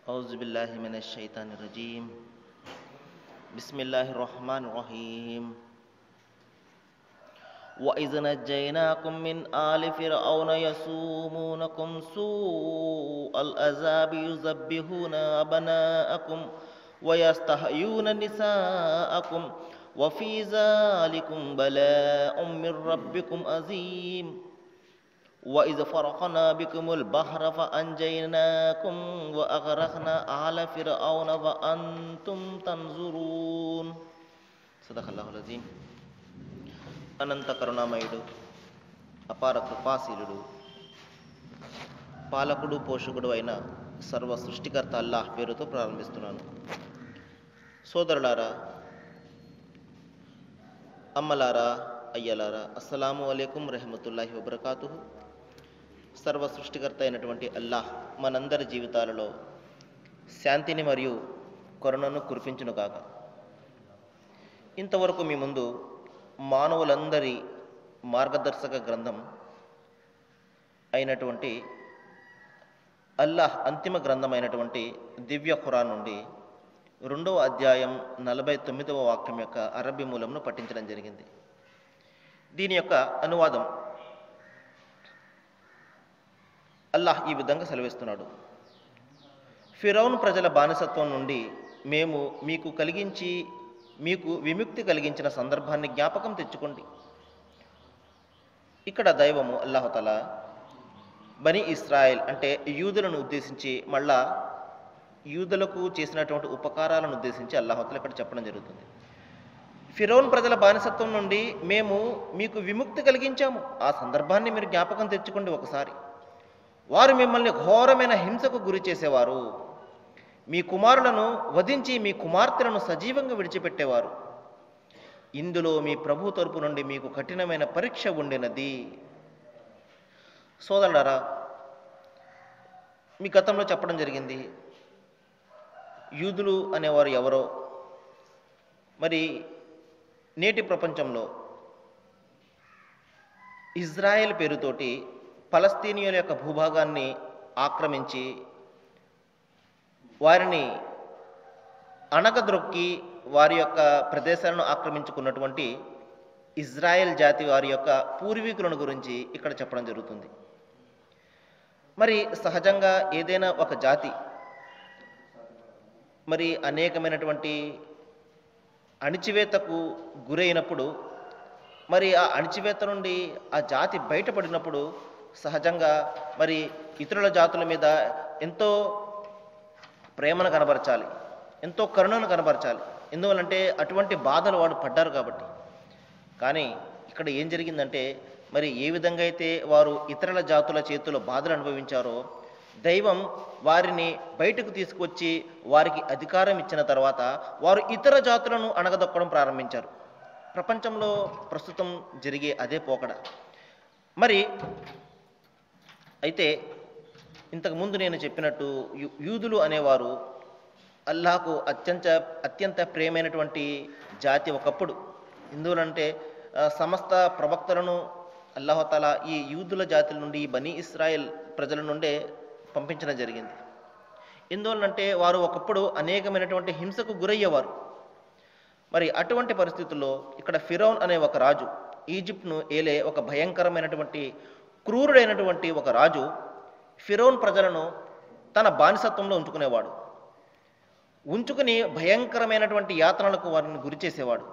أعوذ بالله من الشيطان الرجيم بسم الله الرحمن الرحيم وإذ نجيناكم من آل فرعون يسومونكم سوء العذاب يذبحون أبناءكم ويستحيون نساءكم وفي ذلكم بلاء من ربكم عظيم وإذ فرقنا بكم البحر فأنجيناكم وأغرقنا آل فرعون وأنتم تنظرون صدق الله العظيم అనంత కరుణామయుడు అపార కృపాశీలుడు పాలకుడు పోషకుడు అయిన సర్వ సృష్టికర్త అల్లాహ్ పేరుతో ప్రారంభిస్తున్నాను సోదరులారా అమ్మలారా అయ్యలారా అస్సలాము అలైకుం రహమతుల్లాహి వబర్కాతు సర్వ సృష్టికర్త అయినటువంటి అల్లాహ్ మనందరి జీవితాలలో శాంతిని మరియు కరుణను కురిపించును కాక ఇంతవరకు మీ ముందు మానవులందరి మార్గదర్శక గ్రంథం అయినటువంటి అల్లాహ్ అంతిమ గ్రంథమైనటువంటి దివ్య ఖురాన్ నుండి రెండవ అధ్యాయం నలభై తొమ్మిదవ వాక్యం యొక్క అరబ్బీ మూలంను పఠించడం జరిగింది దీని యొక్క అనువాదం అల్లాహ్ ఈ విధంగా సెలవిస్తున్నాడు ఫిరౌన్ ప్రజల బానిసత్వం నుండి మేము మీకు కలిగించి మీకు విముక్తి కలిగించిన సందర్భాన్ని జ్ఞాపకం తెచ్చుకోండి ఇక్కడ దైవము అల్లాహతల బని ఇస్రాయల్ అంటే యూదులను ఉద్దేశించి మళ్ళా యూదులకు చేసినటువంటి ఉపకారాలను ఉద్దేశించి అల్లాహతల ఇక్కడ చెప్పడం జరుగుతుంది ఫిరోన్ ప్రజల బానిసత్వం నుండి మేము మీకు విముక్తి కలిగించాము ఆ సందర్భాన్ని మీరు జ్ఞాపకం తెచ్చుకోండి ఒకసారి వారు మిమ్మల్ని ఘోరమైన హింసకు గురి చేసేవారు మీ కుమారులను వధించి మీ కుమార్తెలను సజీవంగా విడిచిపెట్టేవారు ఇందులో మీ ప్రభు తరపు నుండి మీకు కఠినమైన పరీక్ష ఉండినది సోదరులారా మీ గతంలో చెప్పడం జరిగింది యూదులు అనేవారు ఎవరో మరి నేటి ప్రపంచంలో ఇజ్రాయెల్ పేరుతోటి ఫలస్తీనియుల యొక్క భూభాగాన్ని ఆక్రమించి వారిని అణగద్రొక్కి వారి యొక్క ప్రదేశాలను ఆక్రమించుకున్నటువంటి ఇజ్రాయెల్ జాతి వారి యొక్క పూర్వీకులను గురించి ఇక్కడ చెప్పడం జరుగుతుంది మరి సహజంగా ఏదైనా ఒక జాతి మరి అనేకమైనటువంటి అణిచివేతకు గురైనప్పుడు మరి ఆ అణిచివేత నుండి ఆ జాతి బయటపడినప్పుడు సహజంగా మరి ఇతరుల జాతుల మీద ఎంతో ప్రేమను కనబరచాలి ఎంతో కరుణను కనబరచాలి ఎందువలంటే అటువంటి బాధలు వాడు పడ్డారు కాబట్టి కానీ ఇక్కడ ఏం జరిగిందంటే మరి ఏ విధంగా అయితే వారు ఇతరుల జాతుల చేతుల్లో బాధలు అనుభవించారో దైవం వారిని బయటకు తీసుకొచ్చి వారికి అధికారం ఇచ్చిన తర్వాత వారు ఇతర జాతులను అణగదొక్కడం ప్రారంభించారు ప్రపంచంలో ప్రస్తుతం జరిగే అదే పోకడ మరి అయితే ఇంతకుముందు నేను చెప్పినట్టు యూ- యూదులు అనేవారు అల్లాహకు అత్యంత అత్యంత ప్రేమైనటువంటి జాతి ఒకప్పుడు ఎందువలంటే ఆ, సమస్త ప్రవక్తలను అల్లాహతాల ఈ యూదుల జాతుల నుండి ఈ బనీ ఇస్రాయెల్ ప్రజల నుండే పంపించడం జరిగింది ఎందువల్లంటే వారు ఒకప్పుడు అనేకమైనటువంటి హింసకు గురయ్యేవారు మరి అటువంటి పరిస్థితుల్లో ఇక్కడ ఫిరౌన్ అనే ఒక రాజు ఈజిప్ట్ను ఏలే ఒక భయంకరమైనటువంటి క్రూరుడైనటువంటి ఒక రాజు ఫిరౌన్ ప్రజలను తన బానిసత్వంలో ఉంచుకునేవాడు ఉంచుకుని భయంకరమైనటువంటి యాతనలకు వారిని గురి చేసేవాడు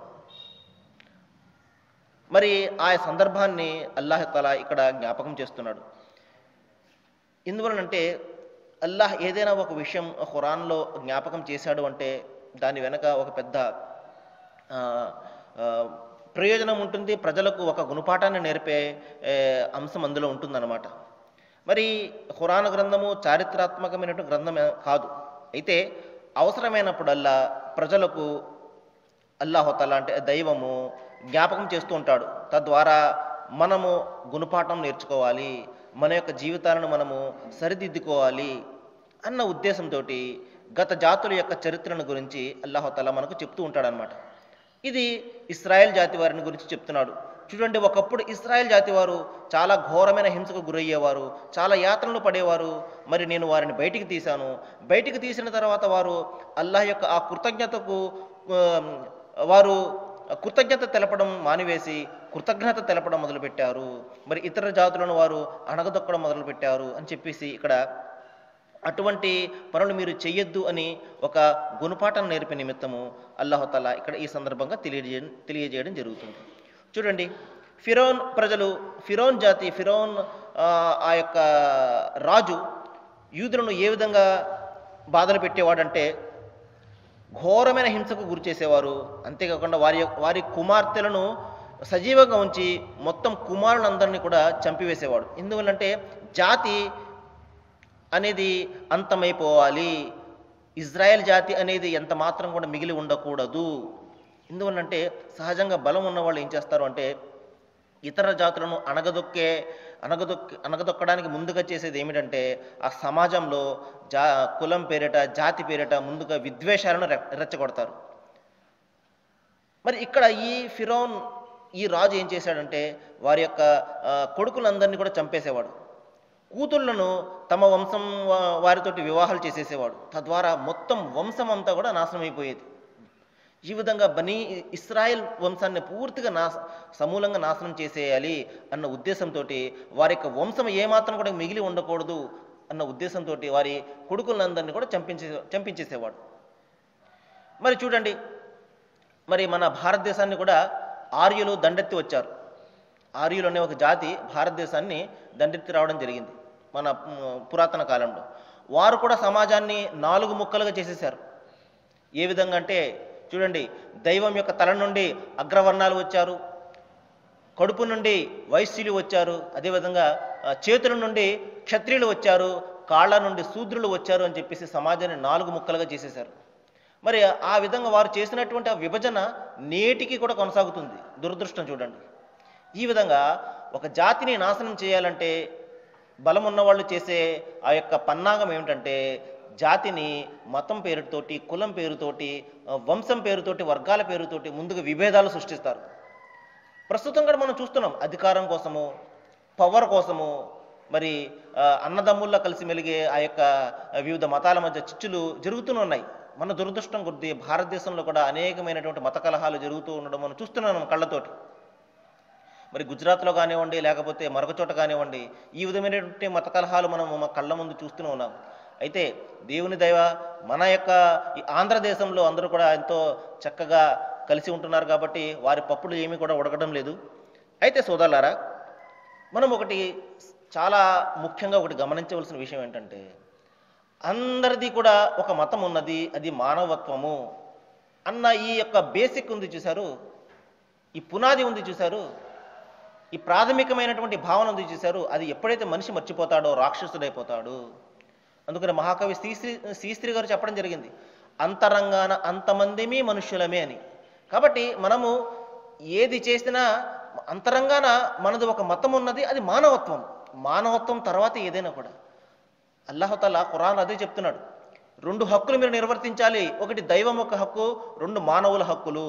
మరి ఆ సందర్భాన్ని అల్లాహతాల ఇక్కడ జ్ఞాపకం చేస్తున్నాడు ఎందువలనంటే అల్లాహ్ ఏదైనా ఒక విషయం ఖురాన్లో జ్ఞాపకం చేశాడు అంటే దాని వెనక ఒక పెద్ద ఆ, ఆ, ప్రయోజనం ఉంటుంది ప్రజలకు ఒక గుణపాఠాన్ని నేర్పే ఏ, అంశం అందులో ఉంటుందన్నమాట మరి ఖురాన్ గ్రంథము చారిత్రాత్మకమైనటువంటి గ్రంథం కాదు అయితే అవసరమైనప్పుడల్లా ప్రజలకు అల్లాహోతల అంటే దైవము జ్ఞాపకం చేస్తూ ఉంటాడు తద్వారా మనము గుణపాఠం నేర్చుకోవాలి మన యొక్క జీవితాలను మనము సరిదిద్దుకోవాలి అన్న ఉద్దేశంతో గత జాతుల యొక్క చరిత్రను గురించి అల్లాహోతల మనకు చెప్తూ ఉంటాడనమాట ఇది ఇస్రాయెల్ జాతి వారిని గురించి చెప్తున్నాడు చూడండి ఒకప్పుడు ఇస్రాయల్ జాతి వారు చాలా ఘోరమైన హింసకు గురయ్యేవారు చాలా యాతనలు పడేవారు మరి నేను వారిని బయటికి తీశాను బయటికి తీసిన తర్వాత వారు అల్లాహ్ యొక్క ఆ కృతజ్ఞతకు ఆ, వారు కృతజ్ఞత తెలపడం మానివేసి కృతజ్ఞత తెలపడం మొదలుపెట్టారు మరి ఇతర జాతులను వారు అణగదొక్కడం మొదలుపెట్టారు అని చెప్పేసి ఇక్కడ అటువంటి పనులు మీరు చెయ్యొద్దు అని ఒక గుణపాఠం నేర్పే నిమిత్తము అల్లాహతల ఇక్కడ ఈ సందర్భంగా తెలియజే తెలియజేయడం జరుగుతుంది చూడండి ఫిరోన్ ప్రజలు ఫిరోన్ జాతి ఫిరోన్ ఆ, ఆ యొక్క రాజు యూదులను ఏ విధంగా బాధలు పెట్టేవాడంటే ఘోరమైన హింసకు గురి చేసేవారు అంతేకాకుండా వారి యొక్క- వారి కుమార్తెలను సజీవంగా ఉంచి మొత్తం కుమారులందరినీ కూడా చంపివేసేవాడు ఎందువల్లంటే జాతి అనేది అంతమైపోవాలి ఇజ్రాయెల్ జాతి అనేది ఎంత మాత్రం కూడా మిగిలి ఉండకూడదు ఎందువల్లంటే సహజంగా బలం ఉన్న వాళ్ళు ఏం చేస్తారు అంటే ఇతర జాతులను అణగదొక్కే అణగదొక్కి అణగదొక్కడానికి ముందుగా చేసేది ఏమిటంటే ఆ సమాజంలో జా కులం పేరిట జాతి పేరిట ముందుగా విద్వేషాలను రె- రెచ్చగొడతారు మరి ఇక్కడ ఈ ఫిరోన్ ఈ రాజు ఏం చేశాడంటే వారి యొక్క ఆ, కొడుకులందరినీ కూడా చంపేసేవాడు కూతుళ్లను తమ వంశం వా- వారితోటి వివాహాలు చేసేసేవాడు తద్వారా మొత్తం వంశం అంతా కూడా నాశనం అయిపోయేది ఈ విధంగా బనీ ఇస్రాయెల్ వంశాన్ని పూర్తిగా నాశ సమూలంగా నాశనం చేసేయాలి అన్న ఉద్దేశంతో వారి యొక్క వంశం ఏమాత్రం కూడా మిగిలి ఉండకూడదు అన్న ఉద్దేశంతో వారి కొడుకులందరినీ కూడా చంపించే చంపించేసేవాడు మరి చూడండి మరి మన భారతదేశాన్ని కూడా ఆర్యులు దండెత్తి వచ్చారు ఆర్యులు అనే ఒక జాతి భారతదేశాన్ని దండెత్తి రావడం జరిగింది మన మ్, పురాతన కాలంలో వారు కూడా సమాజాన్ని నాలుగు ముక్కలుగా చేసేశారు ఏ విధంగా అంటే చూడండి దైవం యొక్క తల నుండి అగ్రవర్ణాలు వచ్చారు కడుపు నుండి వైశ్యులు వచ్చారు అదేవిధంగా ఆ, చేతుల నుండి క్షత్రియులు వచ్చారు కాళ్ళ నుండి శూద్రులు వచ్చారు అని చెప్పేసి సమాజాన్ని నాలుగు ముక్కలుగా చేసేశారు మరి ఆ విధంగా వారు చేసినటువంటి ఆ విభజన నేటికి కూడా కొనసాగుతుంది దురదృష్టం చూడండి ఈ విధంగా ఒక జాతిని నాశనం చేయాలంటే బలం ఉన్నవాళ్ళు చేసే ఆ యొక్క పన్నాగం ఏమిటంటే జాతిని మతం పేరుతోటి కులం పేరుతోటి ఆ, వంశం పేరుతోటి వర్గాల పేరుతోటి ముందుగా విభేదాలు సృష్టిస్తారు ప్రస్తుతం కూడా మనం చూస్తున్నాం అధికారం కోసము పవర్ కోసము మరి ఆ, అన్నదమ్ముల్లో కలిసి మెలిగే ఆ యొక్క వివిధ మతాల మధ్య చిచ్చులు జరుగుతూనే ఉన్నాయి మన దురదృష్టం కొద్దీ భారతదేశంలో కూడా అనేకమైనటువంటి మత కలహాలు జరుగుతూ ఉండడం మనం చూస్తున్నాం కళ్ళతోటి మరి గుజరాత్లో కానివ్వండి లేకపోతే మరొక చోట కానివ్వండి ఈ విధమైనటువంటి మత కలహాలు మనం మా కళ్ళ ముందు చూస్తూనే ఉన్నాం అయితే దేవుని దైవ మన యొక్క ఈ ఆంధ్రదేశంలో అందరూ కూడా ఎంతో చక్కగా కలిసి ఉంటున్నారు కాబట్టి వారి పప్పులు ఏమీ కూడా ఉడకడం లేదు అయితే సోదరులారా మనం ఒకటి చాలా ముఖ్యంగా ఒకటి గమనించవలసిన విషయం ఏంటంటే అందరిది కూడా ఒక మతం ఉన్నది అది మానవత్వము అన్న ఈ యొక్క బేసిక్ ఉంది చూశారు ఈ పునాది ఉంది చూశారు ఈ ప్రాథమికమైనటువంటి భావన ఉంది చూశారు అది ఎప్పుడైతే మనిషి మర్చిపోతాడో రాక్షసుడైపోతాడు అందుకని మహాకవి శ్రీశ్రీ శ్రీశ్రీ గారు చెప్పడం జరిగింది అంతరంగాన అంతమందిమీ మనుష్యులమే అని కాబట్టి మనము ఏది చేసినా అంతరంగాన మనది ఒక మతం ఉన్నది అది మానవత్వం మానవత్వం తర్వాత ఏదైనా కూడా అల్లాహతల్లా ఖురాన్ అదే చెప్తున్నాడు రెండు హక్కులు మీరు నిర్వర్తించాలి ఒకటి దైవం యొక్క హక్కు రెండు మానవుల హక్కులు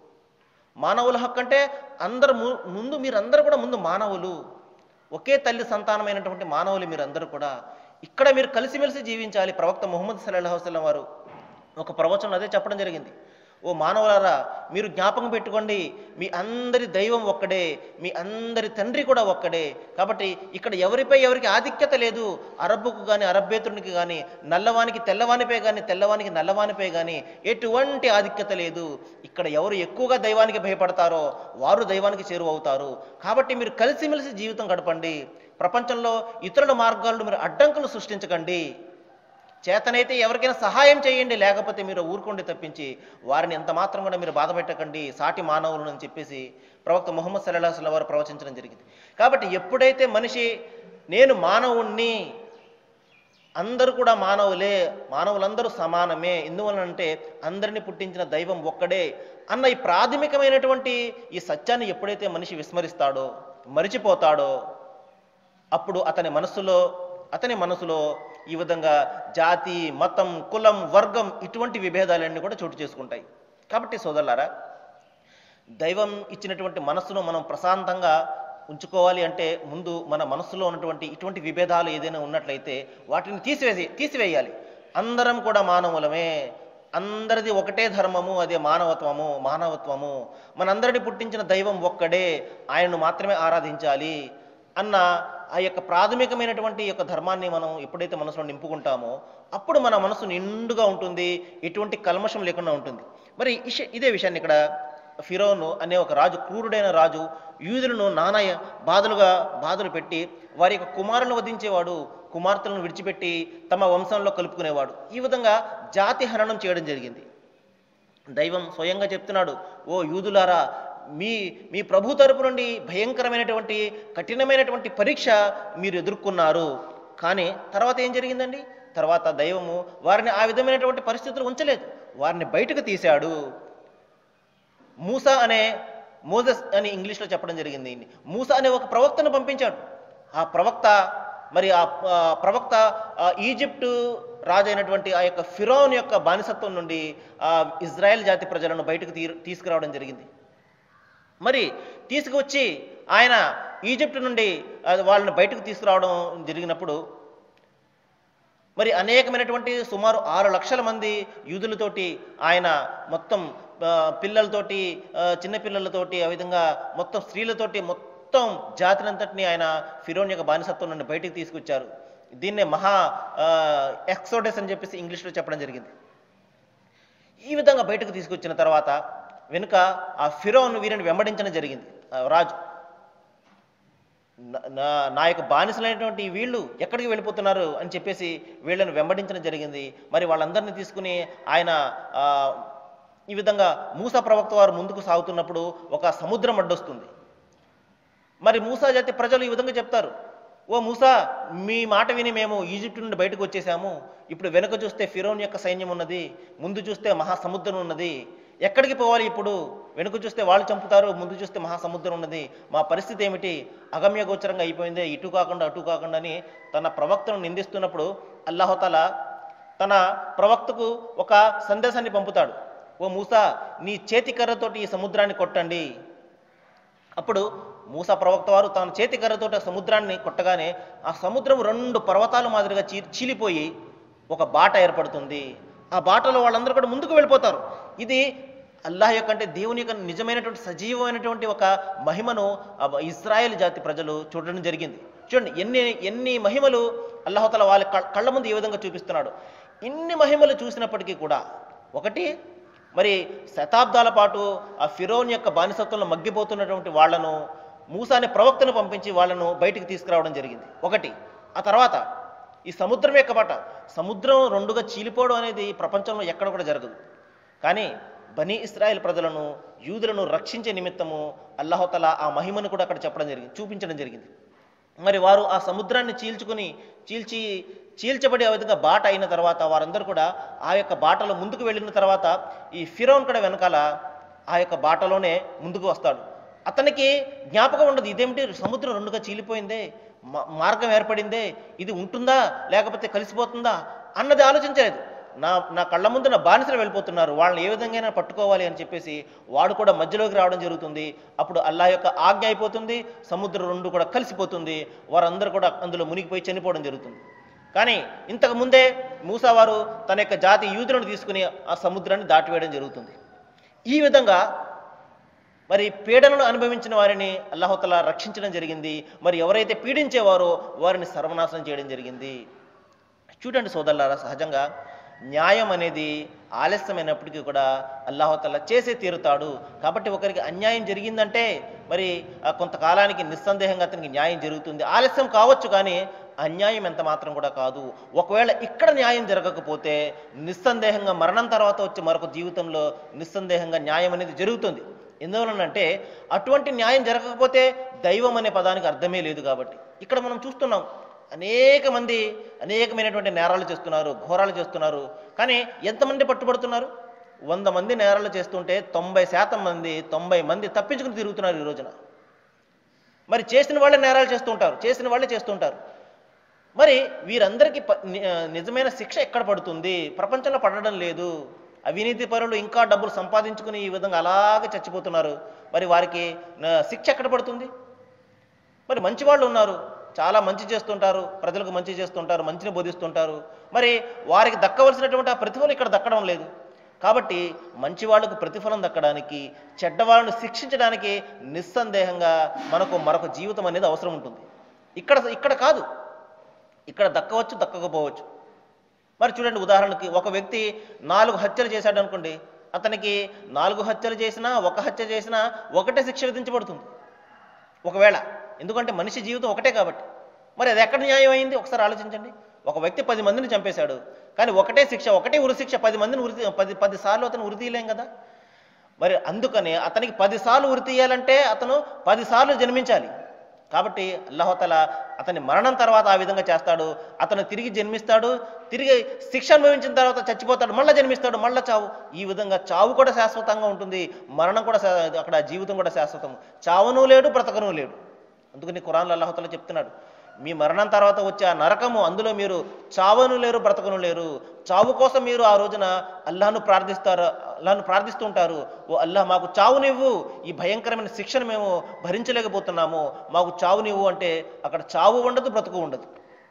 మానవుల హక్కు అంటే అందరు ము- ముందు మీరందరూ కూడా ముందు మానవులు ఒకే తల్లి సంతానమైనటువంటి మానవులు మీరందరూ కూడా ఇక్కడ మీరు కలిసిమెలిసి జీవించాలి ప్రవక్త ముహమ్మద్ సల్లాహు వసల్లం వారు ఒక ప్రవచనం అదే చెప్పడం జరిగింది ఓ మానవులారా మీరు జ్ఞాపకం పెట్టుకోండి మీ అందరి దైవం ఒక్కడే మీ అందరి తండ్రి కూడా ఒక్కడే కాబట్టి ఇక్కడ ఎవరిపై ఎవరికి ఆధిక్యత లేదు అరబ్బుకు కానీ అరబ్బేతునికి కానీ నల్లవానికి తెల్లవానిపై కానీ తెల్లవానికి నల్లవానిపై కానీ ఎటువంటి ఆధిక్యత లేదు ఇక్కడ ఎవరు ఎక్కువగా దైవానికి భయపడతారో వారు దైవానికి చేరువవుతారు కాబట్టి మీరు కలిసిమెలిసి జీవితం గడపండి ప్రపంచంలో ఇతరుల మార్గాలను మీరు అడ్డంకులు సృష్టించకండి చేతనైతే ఎవరికైనా సహాయం చేయండి లేకపోతే మీరు ఊరుకోండి తప్పించి వారిని ఎంత మాత్రం కూడా మీరు బాధ పెట్టకండి సాటి మానవులను అని చెప్పేసి ప్రవక్త ముహమ్మద్ సల్లాహ్ సల్లం వారు ప్రవచించడం జరిగింది కాబట్టి ఎప్పుడైతే మనిషి నేను మానవుణ్ణి అందరూ కూడా మానవులే మానవులందరూ సమానమే ఎందువలనంటే అందరిని పుట్టించిన దైవం ఒక్కడే అన్న ఈ ప్రాథమికమైనటువంటి ఈ సత్యాన్ని ఎప్పుడైతే మనిషి విస్మరిస్తాడో మరిచిపోతాడో అప్పుడు అతని మనస్సులో అతని మనసులో ఈ విధంగా జాతి మతం కులం వర్గం ఇటువంటి విభేదాలన్నీ కూడా చోటు చేసుకుంటాయి కాబట్టి సోదరులారా దైవం ఇచ్చినటువంటి మనస్సును మనం ప్రశాంతంగా ఉంచుకోవాలి అంటే ముందు మన మనస్సులో ఉన్నటువంటి ఇటువంటి విభేదాలు ఏదైనా ఉన్నట్లయితే వాటిని తీసివేసి తీసివేయాలి అందరం కూడా మానవులమే అందరిది ఒకటే ధర్మము అదే మానవత్వము మానవత్వము మనందరిని పుట్టించిన దైవం ఒక్కడే ఆయనను మాత్రమే ఆరాధించాలి అన్న ఆ యొక్క ప్రాథమికమైనటువంటి యొక్క ధర్మాన్ని మనం ఎప్పుడైతే మనసులో నింపుకుంటామో అప్పుడు మన మనసు నిండుగా ఉంటుంది ఎటువంటి కల్మషం లేకుండా ఉంటుంది మరి ఇష- ఇదే విషయాన్ని ఇక్కడ ఫిరోను అనే ఒక రాజు క్రూరుడైన రాజు యూదులను నానా బాధలుగా బాధలు పెట్టి వారి యొక్క కుమారులను వధించేవాడు కుమార్తెలను విడిచిపెట్టి తమ వంశంలో కలుపుకునేవాడు ఈ విధంగా జాతి హననం చేయడం జరిగింది దైవం స్వయంగా చెప్తున్నాడు ఓ యూదులారా మీ మీ ప్రభు తరపు నుండి భయంకరమైనటువంటి కఠినమైనటువంటి పరీక్ష మీరు ఎదుర్కొన్నారు కానీ తర్వాత ఏం జరిగిందండి తర్వాత దైవము వారిని ఆ విధమైనటువంటి పరిస్థితులు ఉంచలేదు వారిని బయటకు తీశాడు మూస అనే మోజస్ అని ఇంగ్లీష్లో చెప్పడం జరిగింది దీన్ని. మూస అనే ఒక ప్రవక్తను పంపించాడు ఆ ప్రవక్త మరి ఆ ఆ ప్రవక్త ఆ ఈజిప్టు రాజు అయినటువంటి ఆ యొక్క ఫిరోన్ యొక్క బానిసత్వం నుండి ఆ ఇజ్రాయెల్ జాతి ప్రజలను బయటకు తీ తీసుకురావడం జరిగింది మరి తీసుకువచ్చి ఆయన ఈజిప్ట్ నుండి అది వాళ్ళని బయటకు తీసుకురావడం జరిగినప్పుడు మరి అనేకమైనటువంటి సుమారు ఆరు లక్షల మంది యూదులతోటి ఆయన మొత్తం ఆ, పిల్లలతోటి ఆ, చిన్నపిల్లలతోటి ఆ విధంగా మొత్తం స్త్రీలతోటి మొత్తం జాతినంతటిని ఆయన ఫిరోన్ యొక్క బానిసత్వం నుండి బయటికి తీసుకొచ్చారు దీన్నే మహా ఎక్సోడెస్ అని చెప్పేసి ఇంగ్లీష్లో చెప్పడం జరిగింది ఈ విధంగా బయటకు తీసుకొచ్చిన తర్వాత వెనుక ఆ ఫిరోన్ వీరిని వెంబడించడం జరిగింది ఆ రాజు నా- నా నా యొక్క బానిసలైనటువంటి వీళ్ళు ఎక్కడికి వెళ్ళిపోతున్నారు అని చెప్పేసి వీళ్ళని వెంబడించడం జరిగింది మరి వాళ్ళందరినీ తీసుకుని ఆయన ఆ, ఈ విధంగా మూసా ప్రవక్త వారు ముందుకు సాగుతున్నప్పుడు ఒక సముద్రం అడ్డొస్తుంది మరి మూసా జాతి ప్రజలు ఈ విధంగా చెప్తారు ఓ మూసా మీ మాట విని మేము ఈజిప్ట్ నుండి బయటకు వచ్చేసాము ఇప్పుడు వెనుక చూస్తే ఫిరోన్ యొక్క సైన్యం ఉన్నది ముందు చూస్తే మహాసముద్రం ఉన్నది ఎక్కడికి పోవాలి ఇప్పుడు వెనుక చూస్తే వాళ్ళు చంపుతారు ముందు చూస్తే మహాసముద్రం ఉన్నది మా పరిస్థితి ఏమిటి అగమ్య గోచరంగా అయిపోయిందే ఇటు కాకుండా అటు కాకుండా అని తన ప్రవక్తను నిందిస్తున్నప్పుడు అల్లాహతాల తన ప్రవక్తకు ఒక సందేశాన్ని పంపుతాడు ఓ మూసా నీ చేతి కర్రతోటి ఈ సముద్రాన్ని కొట్టండి అప్పుడు మూస ప్రవక్త వారు తన చేతి కర్రతోటి ఆ సముద్రాన్ని కొట్టగానే ఆ సముద్రం రెండు పర్వతాల మాదిరిగా చీ చీలిపోయి ఒక బాట ఏర్పడుతుంది ఆ బాటలో వాళ్ళందరూ కూడా ముందుకు వెళ్ళిపోతారు ఇది అల్లాహ్ యొక్క అంటే దేవుని యొక్క నిజమైనటువంటి సజీవమైనటువంటి ఒక మహిమను ఆ ఇజ్రాయెల్ జాతి ప్రజలు చూడడం జరిగింది చూడండి ఎన్ని ఎన్ని మహిమలు అల్లాహతల వాళ్ళ కళ్ళ- కళ్ళ ముందు ఏ విధంగా చూపిస్తున్నాడు ఇన్ని మహిమలు చూసినప్పటికీ కూడా ఒకటి మరి శతాబ్దాల పాటు ఆ ఫిరోన్ యొక్క బానిసత్వంలో మగ్గిపోతున్నటువంటి వాళ్ళను మూసా అనే ప్రవక్తను పంపించి వాళ్ళను బయటికి తీసుకురావడం జరిగింది ఒకటి ఆ తర్వాత ఈ సముద్రం యొక్క బాట సముద్రం రెండుగా చీలిపోవడం అనేది ప్రపంచంలో ఎక్కడ కూడా జరగదు కానీ బనీ ఇస్రాయేల్ ప్రజలను యూదులను రక్షించే నిమిత్తము అల్లాహతల ఆ మహిమను కూడా అక్కడ చెప్పడం జరిగింది చూపించడం జరిగింది మరి వారు ఆ సముద్రాన్ని చీల్చుకుని చీల్చి చీల్చబడి ఆ విధంగా బాట అయిన తర్వాత వారందరూ కూడా ఆ యొక్క బాటలో ముందుకు వెళ్ళిన తర్వాత ఈ ఫిరోన్ కూడా వెనకాల ఆ యొక్క బాటలోనే ముందుకు వస్తాడు అతనికి జ్ఞాపకం ఉండదు ఇదేమిటి సముద్రం రెండుగా చీలిపోయిందే మా- మార్గం ఏర్పడిందే ఇది ఉంటుందా లేకపోతే కలిసిపోతుందా అన్నది ఆలోచించలేదు నా నా కళ్ళ ముందు నా బానిసలు వెళ్ళిపోతున్నారు వాళ్ళని ఏ విధంగా పట్టుకోవాలి అని చెప్పేసి వాడు కూడా మధ్యలోకి రావడం జరుగుతుంది అప్పుడు అల్లా యొక్క ఆజ్ఞ అయిపోతుంది సముద్రం రెండు కూడా కలిసిపోతుంది వారందరూ కూడా అందులో మునిగిపోయి చనిపోవడం జరుగుతుంది కానీ ఇంతకు ముందే మూసా వారు తన యొక్క జాతి యూదులను తీసుకుని ఆ సముద్రాన్ని దాటివేయడం జరుగుతుంది ఈ విధంగా మరి పీడనను అనుభవించిన వారిని అల్లాహతల రక్షించడం జరిగింది మరి ఎవరైతే పీడించేవారో వారిని సర్వనాశనం చేయడం జరిగింది చూడండి సోదరులారా సహజంగా న్యాయం అనేది ఆలస్యమైనప్పటికీ కూడా అల్లాహతల్లా చేసే తీరుతాడు కాబట్టి ఒకరికి అన్యాయం జరిగిందంటే మరి ఆ కొంతకాలానికి నిస్సందేహంగా అతనికి న్యాయం జరుగుతుంది ఆలస్యం కావచ్చు కానీ అన్యాయం ఎంత మాత్రం కూడా కాదు ఒకవేళ ఇక్కడ న్యాయం జరగకపోతే నిస్సందేహంగా మరణం తర్వాత వచ్చే మరొక జీవితంలో నిస్సందేహంగా న్యాయం అనేది జరుగుతుంది ఎందువలనంటే అటువంటి న్యాయం జరగకపోతే దైవం అనే పదానికి అర్థమే లేదు కాబట్టి ఇక్కడ మనం చూస్తున్నాం అనేక మంది అనేకమైనటువంటి నేరాలు చేస్తున్నారు ఘోరాలు చేస్తున్నారు కానీ ఎంతమంది పట్టుబడుతున్నారు వంద మంది నేరాలు చేస్తుంటే తొంభై శాతం మంది తొంభై మంది తప్పించుకుని తిరుగుతున్నారు ఈ రోజున మరి చేసిన వాళ్ళే నేరాలు చేస్తుంటారు చేసిన వాళ్ళే చేస్తుంటారు మరి వీరందరికీ ప- ని- ఆ, నిజమైన శిక్ష ఎక్కడ పడుతుంది ప్రపంచంలో పడడం లేదు అవినీతి పరులు ఇంకా డబ్బులు సంపాదించుకుని ఈ విధంగా అలాగే చచ్చిపోతున్నారు మరి వారికి ఆ, శిక్ష ఎక్కడ పడుతుంది మరి మంచి వాళ్ళు ఉన్నారు చాలా మంచి చేస్తుంటారు ప్రజలకు మంచి చేస్తుంటారు మంచిని బోధిస్తుంటారు మరి వారికి దక్కవలసినటువంటి ఆ ప్రతిఫలం ఇక్కడ దక్కడం లేదు కాబట్టి మంచి వాళ్ళకు ప్రతిఫలం దక్కడానికి చెడ్డవాళ్ళను శిక్షించడానికి నిస్సందేహంగా మనకు మరొక జీవితం అనేది అవసరం ఉంటుంది ఇక్కడ ఇక్కడ కాదు ఇక్కడ దక్కవచ్చు దక్కకపోవచ్చు మరి చూడండి ఉదాహరణకి ఒక వ్యక్తి నాలుగు హత్యలు చేశాడు అనుకోండి అతనికి నాలుగు హత్యలు చేసినా ఒక హత్య చేసినా ఒకటే శిక్ష విధించబడుతుంది ఒకవేళ ఎందుకంటే మనిషి జీవితం ఒకటే కాబట్టి మరి అది ఎక్కడ న్యాయం అయింది ఒకసారి ఆలోచించండి ఒక వ్యక్తి పది మందిని చంపేశాడు కానీ ఒకటే శిక్ష ఒకటే ఉరి శిక్ష పది మందిని ఉరి తీ- పది పది సార్లు అతను ఉరి తీయలేం కదా మరి అందుకని అతనికి పదిసార్లు ఉరి తీయాలంటే అతను పదిసార్లు జన్మించాలి కాబట్టి అల్లహతల అతని మరణం తర్వాత ఆ విధంగా చేస్తాడు అతను తిరిగి జన్మిస్తాడు తిరిగి శిక్ష అనుభవించిన తర్వాత చచ్చిపోతాడు మళ్ళీ జన్మిస్తాడు మళ్ళీ చావు ఈ విధంగా చావు కూడా శాశ్వతంగా ఉంటుంది మరణం కూడా శా- అక్కడ జీవితం కూడా శాశ్వతం చావును లేడు బ్రతకను లేడు అందుకని ఖురాన్లో అల్లహతల చెప్తున్నాడు మీ మరణం తర్వాత వచ్చే ఆ నరకము అందులో మీరు చావను లేరు బ్రతకను లేరు చావు కోసం మీరు ఆ రోజున అల్లాహను ప్రార్థిస్తారు అల్లాహను ప్రార్థిస్తుంటారు ఓ అల్లాహ్ మాకు చావునివ్వు ఈ భయంకరమైన శిక్షను మేము భరించలేకపోతున్నాము మాకు చావునివ్వు అంటే అక్కడ చావు ఉండదు బ్రతుకు ఉండదు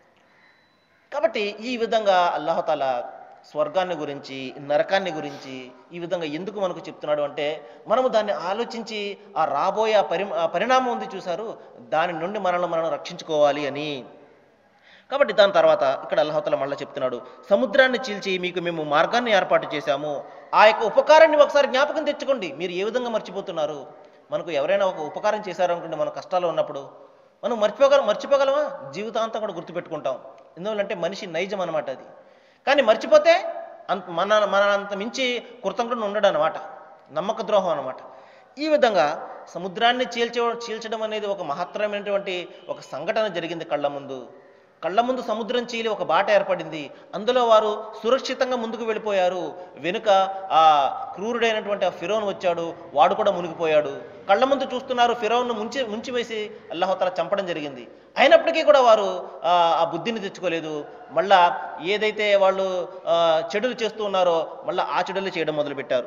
కాబట్టి ఈ విధంగా అల్లాహతాల స్వర్గాన్ని గురించి నరకాన్ని గురించి ఈ విధంగా ఎందుకు మనకు చెప్తున్నాడు అంటే మనము దాన్ని ఆలోచించి ఆ రాబోయే ఆ పరి ఆ పరిణామం ఉంది చూశారు దాని నుండి మనల్ని మనం రక్షించుకోవాలి అని కాబట్టి దాని తర్వాత ఇక్కడ అల్లహతల మళ్ళీ చెప్తున్నాడు సముద్రాన్ని చీల్చి మీకు మేము మార్గాన్ని ఏర్పాటు చేశాము ఆ యొక్క ఉపకారాన్ని ఒకసారి జ్ఞాపకం తెచ్చుకోండి మీరు ఏ విధంగా మర్చిపోతున్నారు మనకు ఎవరైనా ఒక ఉపకారం చేశారనుకోండి మన కష్టాలు ఉన్నప్పుడు మనం మర్చిపోగల మర్చిపోగలమా జీవితాంతం కూడా గుర్తుపెట్టుకుంటాం ఎందువల్లంటే మనిషి నైజం అనమాట అది కానీ మర్చిపోతే అంత మన మన అంత మించి కృతంగా ఉండడు అనమాట నమ్మక ద్రోహం అనమాట ఈ విధంగా సముద్రాన్ని చీల్చ చీల్చడం అనేది ఒక మహత్తరమైనటువంటి ఒక సంఘటన జరిగింది కళ్ళ ముందు కళ్ళ ముందు సముద్రం చీలి ఒక బాట ఏర్పడింది అందులో వారు సురక్షితంగా ముందుకు వెళ్ళిపోయారు వెనుక ఆ క్రూరుడైనటువంటి ఆ ఫిరోన్ వచ్చాడు వాడు కూడా మునిగిపోయాడు కళ్ళ ముందు చూస్తున్నారు ఫిరోన్ను ముంచి ముంచివేసి అల్లాహతల చంపడం జరిగింది అయినప్పటికీ కూడా వారు ఆ ఆ బుద్ధిని తెచ్చుకోలేదు మళ్ళా ఏదైతే వాళ్ళు ఆ, చెడులు చేస్తూ ఉన్నారో మళ్ళా ఆ చెడులు చేయడం మొదలుపెట్టారు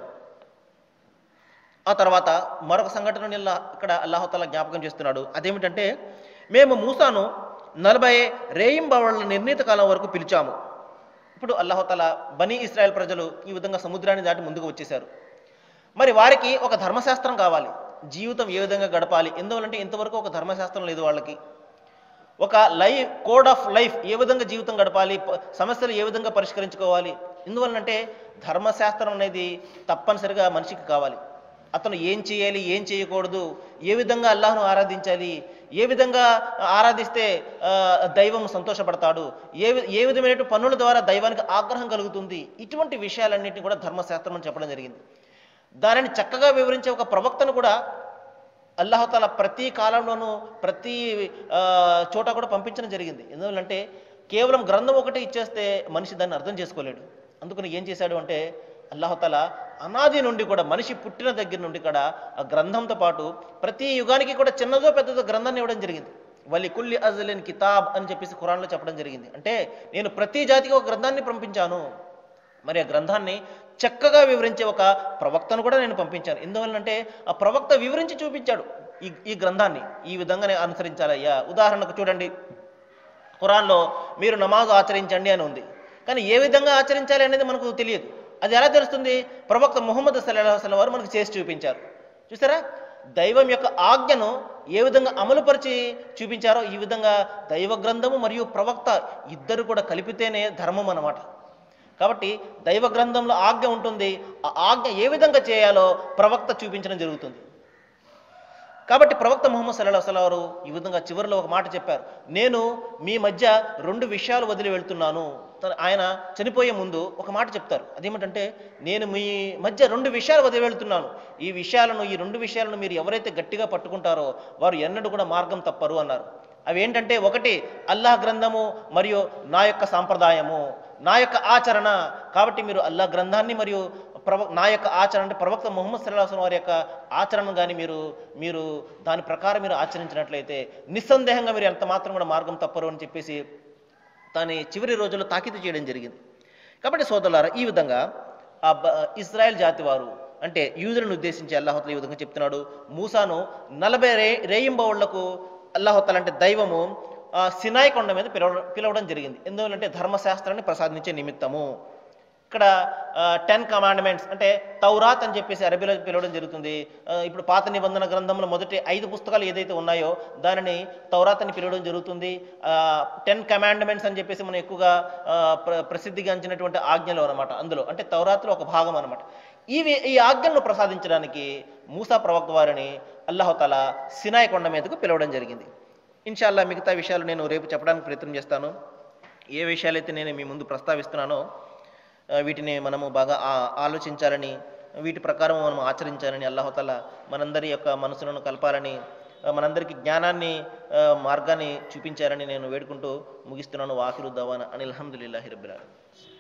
ఆ తర్వాత మరొక సంఘటన ఇక్కడ అల్లాహతాల జ్ఞాపకం చేస్తున్నాడు అదేమిటంటే మేము మూసాను నలభై రేయింబవళ్ళ నిర్ణీత కాలం వరకు పిలిచాము ఇప్పుడు అల్లాహతాల బనీ ఇస్రాయల్ ప్రజలు ఈ విధంగా సముద్రాన్ని దాటి ముందుకు వచ్చేశారు మరి వారికి ఒక ధర్మశాస్త్రం కావాలి జీవితం ఏ విధంగా గడపాలి ఎందువలంటే ఇంతవరకు ఒక ధర్మశాస్త్రం లేదు వాళ్ళకి ఒక లైఫ్ కోడ్ ఆఫ్ లైఫ్ ఏ విధంగా జీవితం గడపాలి ప- సమస్యలు ఏ విధంగా పరిష్కరించుకోవాలి ఎందువలనంటే ధర్మశాస్త్రం అనేది తప్పనిసరిగా మనిషికి కావాలి అతను ఏం చేయాలి ఏం చేయకూడదు ఏ విధంగా అల్లాహ్ను ఆరాధించాలి ఏ విధంగా ఆరాధిస్తే ఆ, దైవం సంతోషపడతాడు ఏ వి- ఏ విధమైన పనుల ద్వారా దైవానికి ఆగ్రహం కలుగుతుంది ఇటువంటి విషయాలన్నింటినీ కూడా ధర్మశాస్త్రం అని చెప్పడం జరిగింది దానిని చక్కగా వివరించే ఒక ప్రవక్తను కూడా అల్లాహతాల ప్రతి కాలంలోనూ ప్రతి ఆ, చోట కూడా పంపించడం జరిగింది ఎందువల్లంటే కేవలం గ్రంథం ఒకటి ఇచ్చేస్తే మనిషి దాన్ని అర్థం చేసుకోలేడు అందుకని ఏం చేశాడు అంటే అల్లాహతాల అనాది నుండి కూడా మనిషి పుట్టిన దగ్గర నుండి కూడా ఆ గ్రంథంతో పాటు ప్రతి యుగానికి కూడా చిన్నదో పెద్దదో గ్రంథాన్ని ఇవ్వడం జరిగింది వలి కుల్లి అజలిన్ కితాబ్ అని చెప్పేసి ఖురాన్లో చెప్పడం జరిగింది అంటే నేను ప్రతి జాతికి ఒక గ్రంథాన్ని పంపించాను మరి ఆ గ్రంథాన్ని చక్కగా వివరించే ఒక ప్రవక్తను కూడా నేను పంపించాను ఎందువల్లంటే ఆ ప్రవక్త వివరించి చూపించాడు ఈ ఈ గ్రంథాన్ని ఈ విధంగానే అనుసరించాలయ్యా ఉదాహరణకు చూడండి ఖురాన్లో మీరు నమాజు ఆచరించండి అని ఉంది కానీ ఏ విధంగా ఆచరించాలి అనేది మనకు తెలియదు అది ఎలా తెలుస్తుంది ప్రవక్త ముహమ్మద్ సల్లాహు వసల్లం వారు మనకు చేసి చూపించారు చూసారా దైవం యొక్క ఆజ్ఞను ఏ విధంగా అమలుపరిచి చూపించారో ఈ విధంగా దైవ గ్రంథము మరియు ప్రవక్త ఇద్దరు కూడా కలిపితేనే ధర్మం అన్నమాట కాబట్టి దైవ గ్రంథంలో ఆజ్ఞ ఉంటుంది ఆ ఆజ్ఞ ఏ విధంగా చేయాలో ప్రవక్త చూపించడం జరుగుతుంది కాబట్టి ప్రవక్త ముహమ్మద్ సల్లాహ్ వసల్లం వారు ఈ విధంగా చివరిలో ఒక మాట చెప్పారు నేను మీ మధ్య రెండు విషయాలు వదిలి వెళ్తున్నాను తన- ఆయన చనిపోయే ముందు ఒక మాట చెప్తారు అదేమిటంటే నేను మీ మధ్య రెండు విషయాలు వదిలి వెళ్తున్నాను ఈ విషయాలను ఈ రెండు విషయాలను మీరు ఎవరైతే గట్టిగా పట్టుకుంటారో వారు ఎన్నడూ కూడా మార్గం తప్పరు అన్నారు అవి ఏంటంటే ఒకటి అల్లాహ్ గ్రంథము మరియు నా యొక్క సాంప్రదాయము నా యొక్క ఆచరణ కాబట్టి మీరు అల్లాహ్ గ్రంథాన్ని మరియు ప్రవ నా యొక్క ఆచరణ అంటే ప్రవక్త ముహమ్మద్ సల్లాహం వారి యొక్క ఆచరణ కానీ మీరు మీరు దాని ప్రకారం మీరు ఆచరించినట్లయితే నిస్సందేహంగా మీరు ఎంత మాత్రం కూడా మార్గం తప్పరు అని చెప్పేసి దాని చివరి రోజుల్లో తాకీదు చేయడం జరిగింది కాబట్టి సోదరులారా ఈ విధంగా ఆ బ- ఇజ్రాయెల్ జాతి వారు అంటే యూదులను ఉద్దేశించి అల్లాహతల ఈ విధంగా చెప్తున్నాడు మూసాను నలభై రే రేయింబవుళ్లకు అల్లాహతల అంటే దైవము ఆ, సినాయి కొండ మీద పిలవడం పిలవడం జరిగింది ఎందువల్లంటే ధర్మశాస్త్రాన్ని ప్రసాదించే నిమిత్తము ఇక్కడ టెన్ కమాండ్మెంట్స్ అంటే తౌరాత్ అని చెప్పేసి అరబీలో పిలవడం జరుగుతుంది ఆ, ఇప్పుడు పాత నిబంధన గ్రంథంలో మొదటి ఐదు పుస్తకాలు ఏదైతే ఉన్నాయో దానిని తౌరాత్ అని పిలవడం జరుగుతుంది టెన్ కమాండ్మెంట్స్ అని చెప్పేసి మనం ఎక్కువగా ఆ, ప్ర ప్రసిద్ధిగాంచినటువంటి ఆజ్ఞలు అనమాట అందులో అంటే తౌరాత్లో ఒక భాగం అనమాట ఇవి ఈ ఆజ్ఞలను ప్రసాదించడానికి మూసా ప్రవక్త వారిని అల్లాహతాల సినాయి కొండ మీదకు పిలవడం జరిగింది ఇన్షాల్లా మిగతా విషయాలు నేను రేపు చెప్పడానికి ప్రయత్నం చేస్తాను ఏ విషయాలైతే నేను మీ ముందు ప్రస్తావిస్తున్నానో ఆ, వీటిని మనము బాగా ఆ- ఆలోచించాలని వీటి ప్రకారం మనం ఆచరించాలని అల్లాహతాల మనందరి యొక్క మనసులను కలపాలని ఆ, మనందరికీ జ్ఞానాన్ని ఆ, మార్గాన్ని చూపించాలని నేను వేడుకుంటూ ముగిస్తున్నాను వాకిరు దవాన అని అల్హమ్దుల్లాహి రబ్బిల్ ఆలమీన్